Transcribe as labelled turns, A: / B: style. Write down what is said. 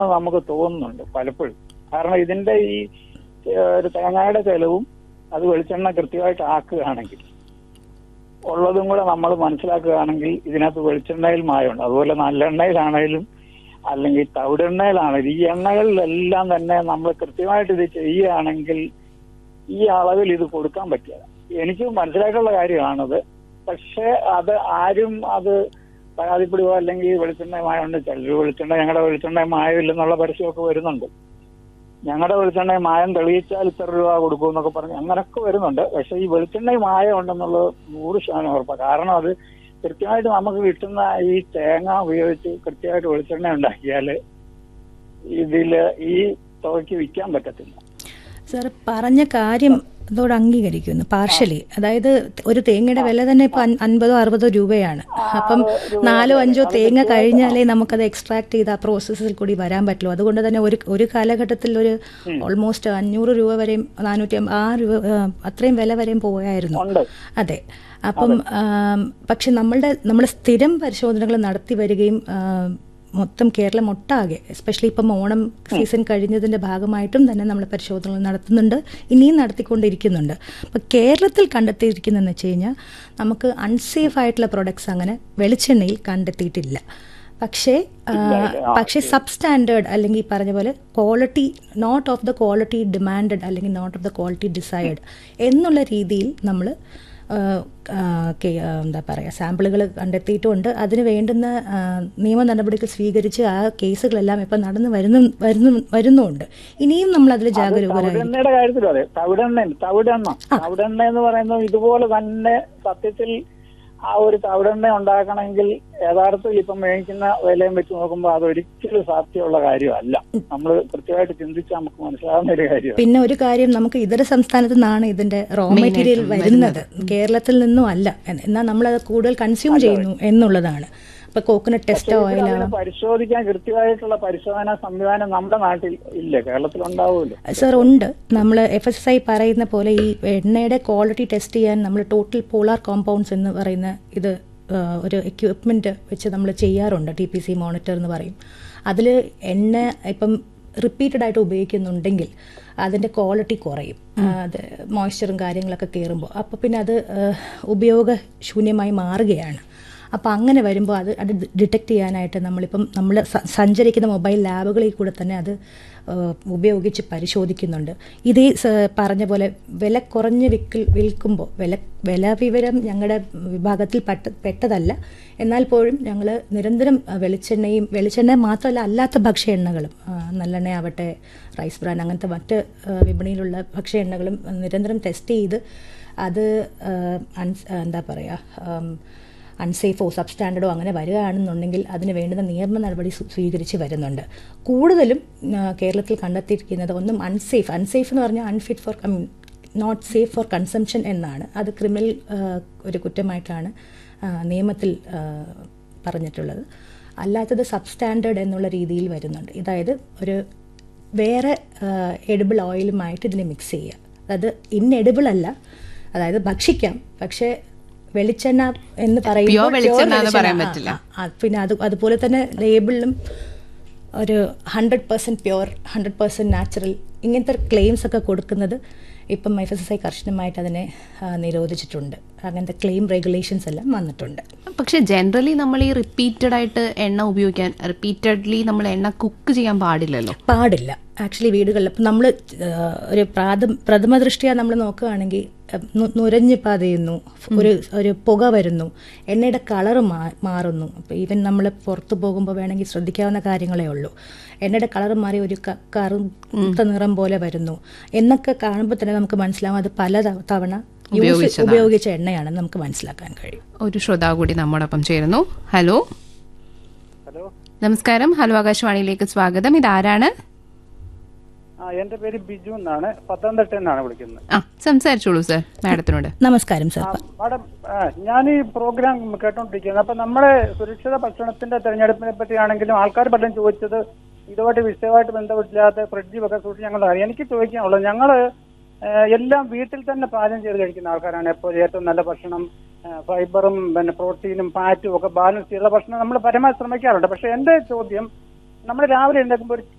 A: നമുക്ക് തോന്നുന്നുണ്ട് പലപ്പോഴും കാരണം ഇതിന്റെ ഈ ഏഹ്, ഒരു തേങ്ങയുടെ ചെലവും അത് വെളിച്ചെണ്ണ കൃത്യമായിട്ട് ആക്കുകയാണെങ്കിൽ ഉള്ളതും കൂടെ നമ്മൾ മനസ്സിലാക്കുകയാണെങ്കിൽ ഇതിനകത്ത് വെളിച്ചെണ്ണയിൽ മായമുണ്ട് അതുപോലെ നല്ലെണ്ണയിലാണേലും അല്ലെങ്കിൽ തവിടെണ്ണയിലാണെങ്കിലും ഈ എണ്ണകളിലെല്ലാം തന്നെ നമ്മൾ കൃത്യമായിട്ട് ഇത് ചെയ്യുകയാണെങ്കിൽ ഈ അളവിൽ ഇത് കൊടുക്കാൻ പറ്റില്ല എനിക്ക് മനസ്സിലായിട്ടുള്ള കാര്യമാണത് പക്ഷെ അത് ആരും അത് പരാതിപ്പെടുകയോ അല്ലെങ്കിൽ വെളിച്ചെണ്ണ മായമുണ്ട് ചിലർ വെളിച്ചെണ്ണ ഞങ്ങളുടെ വെളിച്ചെണ്ണ മായമില്ലെന്നുള്ള പരസ്യമൊക്കെ വരുന്നുണ്ട് ഞങ്ങളുടെ വെളിച്ചെണ്ണ മായം തെളിയിച്ചാൽ ഇത്ര രൂപ കൊടുക്കും എന്നൊക്കെ പറഞ്ഞ് അങ്ങനൊക്കെ വരുന്നുണ്ട് പക്ഷെ ഈ വെളിച്ചെണ്ണ മായം ഉണ്ടെന്നുള്ളത് നൂറ് ശതമാനം ഉറപ്പാണ് കാരണം അത് കൃത്യമായിട്ട് നമുക്ക് കിട്ടുന്ന ഈ തേങ്ങ ഉപയോഗിച്ച് കൃത്യമായിട്ട് വെളിച്ചെണ്ണ ഉണ്ടാക്കിയാല് ഇതില് ഈ തുകയ്ക്ക് വിൽക്കാൻ പറ്റത്തില്ല
B: സാർ പറഞ്ഞ കാര്യം അതോട് അംഗീകരിക്കുന്നു പാർഷ്യലി അതായത് ഒരു തേങ്ങയുടെ വില തന്നെ ഇപ്പൊ അൻ- അൻപതോ അറുപതോ രൂപയാണ് അപ്പം നാലോ അഞ്ചോ തേങ്ങ കഴിഞ്ഞാലേ നമുക്കത് എക്സ്ട്രാക്ട് ചെയ്ത് ആ പ്രോസസ്സിൽ കൂടി വരാൻ പറ്റുള്ളൂ അതുകൊണ്ട് തന്നെ ഒരു ഒരു കാലഘട്ടത്തിൽ ഒരു ഓൾമോസ്റ്റ് അഞ്ഞൂറ് രൂപ വരെയും നാനൂറ്റി അമ്പ- ആ രൂപ ആ, അത്രയും വില വരെയും പോയായിരുന്നു
A: ഉണ്ട്
B: അതെ അപ്പം ആം, പക്ഷെ നമ്മളുടെ നമ്മൾ സ്ഥിരം പരിശോധനകൾ നടത്തി വരികയും ആം, മൊത്തം കേരളം ഒട്ടാകെ എസ്പെഷ്യലി ഇപ്പം ഓണം സീസൺ കഴിഞ്ഞതിന്റെ ഭാഗമായിട്ടും തന്നെ നമ്മൾ പരിശോധനകൾ നടത്തുന്നുണ്ട് ഇനിയും നടത്തിക്കൊണ്ടിരിക്കുന്നുണ്ട് അപ്പം കേരളത്തിൽ കണ്ടെത്തിയിരിക്കുന്നതെന്ന് വെച്ച് കഴിഞ്ഞാൽ നമുക്ക് അൺസേഫ് ആയിട്ടുള്ള പ്രൊഡക്ട്സ് അങ്ങനെ വെളിച്ചെണ്ണയിൽ കണ്ടെത്തിയിട്ടില്ല പക്ഷേ ആ, പക്ഷേ സബ് സ്റ്റാൻഡേർഡ് അല്ലെങ്കിൽ ഈ പറഞ്ഞ പോലെ quality not of the quality demanded അല്ലെങ്കിൽ not of the quality decide എന്നുള്ള രീതിയിൽ നമ്മൾ എന്താ പറയുക സാമ്പിളുകൾ കണ്ടെത്തിയിട്ടുമുണ്ട് അതിന് വേണ്ടുന്ന ആ, നിയമ നടപടികൾ സ്വീകരിച്ച് ആ കേസുകളെല്ലാം ഇപ്പം നടന്നു വരുന്നു വരുന്നു വരുന്നുമുണ്ട് ഇനിയും നമ്മൾ അതിൽ ജാഗരൂകരായിരിക്കും
A: തവിടെണ്ണയുടെ കാര്യത്തിലും അതെ തവിടെണ്ണ തവിടെണ്ണ തവിടെണ്ണ എന്ന് പറയുന്നത് ഇതുപോലെ തന്നെ സത്യത്തിൽ ആ ഒരു തവിടെണ്ണ ഉണ്ടാക്കണമെങ്കിൽ യഥാർത്ഥത്തിൽ ഇപ്പം മേടിക്കുന്ന വിലയും വെച്ച് നോക്കുമ്പോൾ അത് ഒരിക്കലും സാധ്യമുള്ള കാര്യമല്ല നമ്മൾ കൃത്യമായിട്ട് ചിന്തിച്ചാൽ നമുക്ക് മനസ്സിലാവുന്ന ഒരു കാര്യമാണ്
B: പിന്നെ ഒരു കാര്യം നമുക്ക് ഇതര സംസ്ഥാനത്തു നിന്നാണ് ഇതിന്റെ റോ മെറ്റീരിയൽ വരുന്നത് കേരളത്തിൽ നിന്നും അല്ല എന്ന- എന്നാൽ നമ്മൾ അത് കൂടുതൽ കൺസ്യൂം ചെയ്യുന്നു എന്നുള്ളതാണ് ഇപ്പൊ കോക്കനട്ട് ടെസ്റ്റ്
A: ഇവിടെ
B: ഓയിൽ
A: അതിനെ പരിശോധിക്കാൻ കൃത്യമായിട്ടുള്ള പരിശോധനാ സംവിധാനം നമ്മുടെ നാട്ടിൽ ഇല്ല കേരളത്തിൽ ഉണ്ടാവുമല്ലോ
B: സർ ഉണ്ട് നമ്മൾ എഫ് എസ് ഐ പറയുന്ന പോലെ ഈ എണ്ണയുടെ ക്വാളിറ്റി ടെസ്റ്റ് ചെയ്യാൻ നമ്മൾ ടോട്ടൽ പോളാർ കോമ്പൗണ്ട്സ് എന്ന് പറയുന്ന ഇത് ആ, ഒരു എക്യുപ്മെന്റ് വെച്ച് നമ്മൾ ചെയ്യാറുണ്ട് ടി പി സി മോണിറ്റർ എന്ന് പറയും അതിൽ എണ്ണ ഇപ്പം റിപ്പീറ്റഡ് ആയിട്ട് ഉപയോഗിക്കുന്നുണ്ടെങ്കിൽ അതിൻ്റെ ക്വാളിറ്റി കുറയും ആ, അത് മോയ്സ്ചറും കാര്യങ്ങളൊക്കെ കയറുമ്പോൾ അപ്പോൾ പിന്നെ അത് ആ, ഉപയോഗശൂന്യമായി മാറുകയാണ് അപ്പോൾ അങ്ങനെ വരുമ്പോൾ അത് അത് ഡിറ്റക്ട് ചെയ്യാനായിട്ട് നമ്മളിപ്പം നമ്മൾ സഞ്ചരിക്കുന്ന മൊബൈൽ ലാബുകളിൽ കൂടെ തന്നെ അത് ആ, ഉപയോഗിച്ച് പരിശോധിക്കുന്നുണ്ട് ഇതേ സ- പറഞ്ഞ പോലെ വില കുറഞ്ഞ് വിൽക്കൽ വിൽക്കുമ്പോൾ വില വില വിവരം ഞങ്ങളുടെ വിഭാഗത്തിൽ പെട്ട പെട്ടതല്ല എന്നാൽ പോലും ഞങ്ങൾ നിരന്തരം ആ, വെളിച്ചെണ്ണയും വെളിച്ചെണ്ണ മാത്രമല്ല അല്ലാത്ത ഭക്ഷ്യ എണ്ണകളും ആ, നല്ലെണ്ണ ആവട്ടെ റൈസ് ബ്രാൻ അങ്ങനത്തെ മറ്റ് ആ, വിപണിയിലുള്ള ഭക്ഷ്യ എണ്ണകളും നിരന്തരം ടെസ്റ്റ് ചെയ്ത് അത് ആ, അൺസ്- എന്താ പറയുക അൺസേഫോ സബ് സ്റ്റാൻഡേർഡോ അങ്ങനെ വരികയാണെന്നുണ്ടെങ്കിൽ അതിന് വേണ്ടുന്ന നിയമ നടപടി സ്വീ- സ്വീകരിച്ച് വരുന്നുണ്ട് കൂടുതലും ആ, കേരളത്തിൽ കണ്ടെത്തിയിരിക്കുന്നത് ഒന്നും അൺസേഫ് അൺസേഫ് എന്ന് പറഞ്ഞാൽ unfit for not safe for consumption എന്നാണ് അത് ക്രിമിനൽ ആ, ഒരു കുറ്റമായിട്ടാണ് ആ, നിയമത്തിൽ ആ, പറഞ്ഞിട്ടുള്ളത് അല്ലാത്തത് സബ് സ്റ്റാൻഡേർഡ് എന്നുള്ള രീതിയിൽ വരുന്നുണ്ട് അതായത് ഒരു വേറെ എഡിബിൾ ഓയിലുമായിട്ട് ഇതിനെ മിക്സ് ചെയ്യുക അതായത് ഇൻഎഡിബിൾ അല്ല അതായത് ഭക്ഷിക്കാം പക്ഷേ വെളിച്ചെണ്ണ എന്ന് പറയുമ്പോൾ
C: Pure വെളിച്ചെണ്ണ എന്ന്
B: pure
C: പറയാൻ
B: വെളിച്ചെണ്ണ, ആ, ആ, പിന്നെ അത് അതുപോലെ തന്നെ ലേബിളിലും ഒരു hundred percent pure hundred percent natural ഇങ്ങനത്തെ ക്ലെയിംസ് ഒക്കെ കൊടുക്കുന്നത് ഇപ്പം എഫ് എസ് എസ് ഐ കർശനമായിട്ട് അതിനെ ആ, നിരോധിച്ചിട്ടുണ്ട് അങ്ങനത്തെ ക്ലെയിം റെഗുലേഷൻസ് എല്ലാം വന്നിട്ടുണ്ട്
C: പക്ഷെ ജനറലി നമ്മൾ ഈ റിപ്പീറ്റഡ് ആയിട്ട് എണ്ണ ഉപയോഗിക്കാൻ റിപ്പീറ്റഡ്ലി നമ്മൾ എണ്ണ കുക്ക് ചെയ്യാൻ പാടില്ലല്ലോ
B: പാടില്ല ആക്ച്വലി വീടുകളിൽ ഇപ്പം നമ്മൾ ഒരു പ്രാഥം പ്രഥമ ദൃഷ്ടിയ നമ്മൾ നോക്കുകയാണെങ്കിൽ അഹ് നു- നുരഞ്ഞ് പതയുന്നു ഒരു ഒരു പുക വരുന്നു എണ്ണയുടെ കളറ് മാറുന്നു അപ്പോൾ ഈവൻ നമ്മൾ പുറത്ത് പോകുമ്പോൾ വേണമെങ്കിൽ ശ്രദ്ധിക്കാവുന്ന കാര്യങ്ങളേ ഉള്ളൂ എണ്ണയുടെ കളർ മാറി ഒരു ക- കറുത്ത നിറം പോലെ വരുന്നു എന്നൊക്കെ കാണുമ്പോൾ തന്നെ നമുക്ക് മനസ്സിലാവും അത് പല ത- തവണ യൂസ് ഉപയോഗിച്ച എണ്ണയാണെന്ന് നമുക്ക് മനസ്സിലാക്കാൻ കഴിയും
C: ഒരു ശ്രോതാവ് കൂടി നമ്മോടൊപ്പം ചേരുന്നു ഹലോ
A: ഹലോ
C: നമസ്കാരം ഹലോ ആകാശവാണിയിലേക്ക് സ്വാഗതം ഇതാരാണ്
A: ആ എന്റെ പേര് ബിജു എന്നാണ് പത്തനംതിട്ട നിന്നാണ് വിളിക്കുന്നത്
C: ആ സംസാരിച്ചോളൂ സർ മാഡത്തിനോട്
B: നമസ്കാരം സർ
A: മാഡം ഞാൻ ഈ പ്രോഗ്രാം കേട്ടോണ്ടിരിക്കുന്നത് അപ്പൊ നമ്മളെ സുരക്ഷിത ഭക്ഷണത്തിന്റെ തെരഞ്ഞെടുപ്പിനെ പറ്റിയാണെങ്കിലും ആൾക്കാർ പലരും ചോദിച്ചത് ഇതുമായിട്ട് വിഷയമായിട്ട് ബന്ധപ്പെട്ടില്ലാത്ത ഫ്രിഡ്ജ് ഒക്കെ സൂക്ഷിച്ച് ഞങ്ങൾ അറിയാം എനിക്ക് ചോദിക്കാനുള്ളത് ഞങ്ങള് ഏഹ്, എല്ലാം വീട്ടിൽ തന്നെ പാചകം ചെയ്ത് കഴിക്കുന്ന ആൾക്കാരാണ് എപ്പോഴും ഏറ്റവും നല്ല ഭക്ഷണം ഏഹ്, ഫൈബറും പിന്നെ പ്രോട്ടീനും ഫാറ്റും ഒക്കെ ബാലൻസ് ചെയ്ത ഭക്ഷണം നമ്മൾ പരമാവധി ശ്രമിക്കാറുണ്ട് പക്ഷെ എന്റെ ചോദ്യം നമ്മൾ രാവിലെ എഴുന്നേൽക്കുമ്പോൾ ഒരു